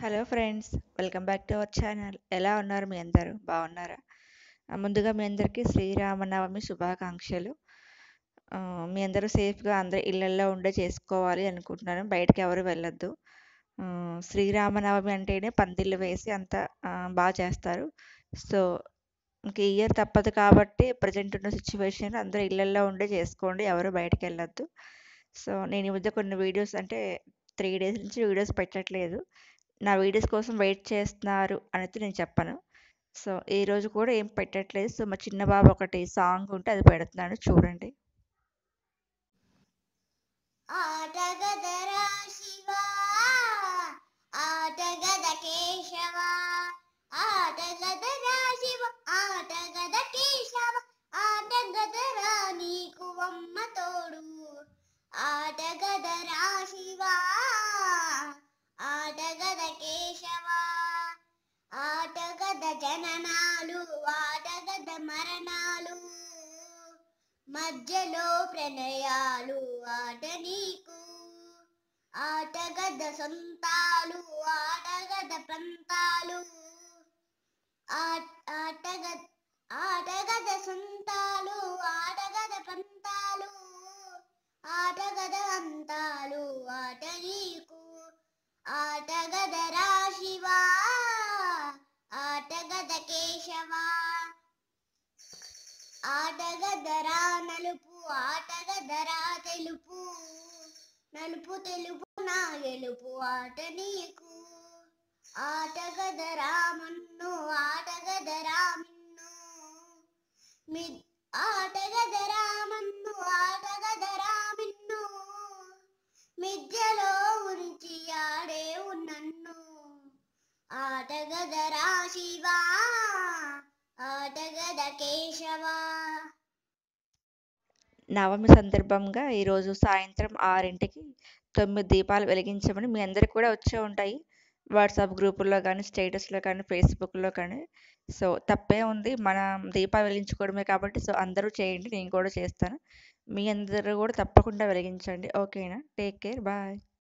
hello friends welcome back to our channel ఎలా ఉన్నారు మీ అందరూ బాగున్నారా ఆ, ముందుగా మీ అందరికీ శ్రీరామనవమి శుభాకాంక్షలు ఆ, మీ అందరూ సేఫ్గా అందరూ ఇళ్ళల్లో ఉండే చేసుకోవాలి అనుకుంటున్నాను బయటకు ఎవరు వెళ్ళొద్దు ఆ, శ్రీరామనవమి అంటేనే పందిళ్ళు వేసి అంత బాగా చేస్తారు సో ఇంక ఈ ఇయర్ తప్పదు కాబట్టి ప్రజెంట్ ఉన్న సిచ్యువేషన్ అందరూ ఇళ్ళల్లో ఉండే చేసుకోండి ఎవరు బయటకు వెళ్ళొద్దు సో నేను ఈ మధ్య కొన్ని వీడియోస్ అంటే త్రీ డేస్ నుంచి వీడియోస్ పెట్టట్లేదు నా వీడియోస్ కోసం వెయిట్ చేస్తున్నారు అనేది నేను చెప్పను సో ఈ రోజు కూడా ఏం పెట్టట్లేదు సో మా చిన్న బాబు ఒకటి సాంగ్ ఉంటే అది పెడుతున్నాను చూడండి ఆటగదరా శివ ఆటగద కేశవ ఆటగదరా శివ ఆటగద కేశవ ఆటగదరా నీకు అమ్మ తోడు ఆటగదరా శివ ఆటగద కేశవ ఆటగద జననాలు ఆటగద మరణాలు మధ్యలో ప్రణయాలు ఆట నీకు ఆటగద సొంతాలు ఆటగద పంతాలు ఆట- ఆటగద ఆటగద సొంతాలు ఆటగద పంతాలు ఆటగద అంతాలు ఆట నీకు ఆటగద రాశివా ఆటగద కేశవా ఆటగదరా నలుపు ఆటగదరా తెలుపు నలుపు తెలుపు నా గెలుపు ఆట నీకు ఆటగదరా మన్ను ఆటగదరా మిన్ను మి ఆటగదరా మన్ను ఆటగదరా మిన్ను మిద్యలో ఉంచి ఆడే నన్ను ఆటగదరా శివా ఆటగద కేశవా నవమి సందర్భంగా ఈరోజు సాయంత్రం ఆరింటికి తొమ్మిది దీపాలు వెలిగించమని మీ అందరికి కూడా వచ్చే ఉంటాయి వాట్సాప్ గ్రూపుల్లో కానీ స్టేటస్లో కానీ ఫేస్బుక్లో కానీ సో తప్పే ఉంది మనం దీపాలు వెలిగించుకోవడమే కాబట్టి సో అందరూ చేయండి నేను కూడా చేస్తాను మీ అందరూ కూడా తప్పకుండా వెలిగించండి ఓకేనా టేక్ కేర్ బాయ్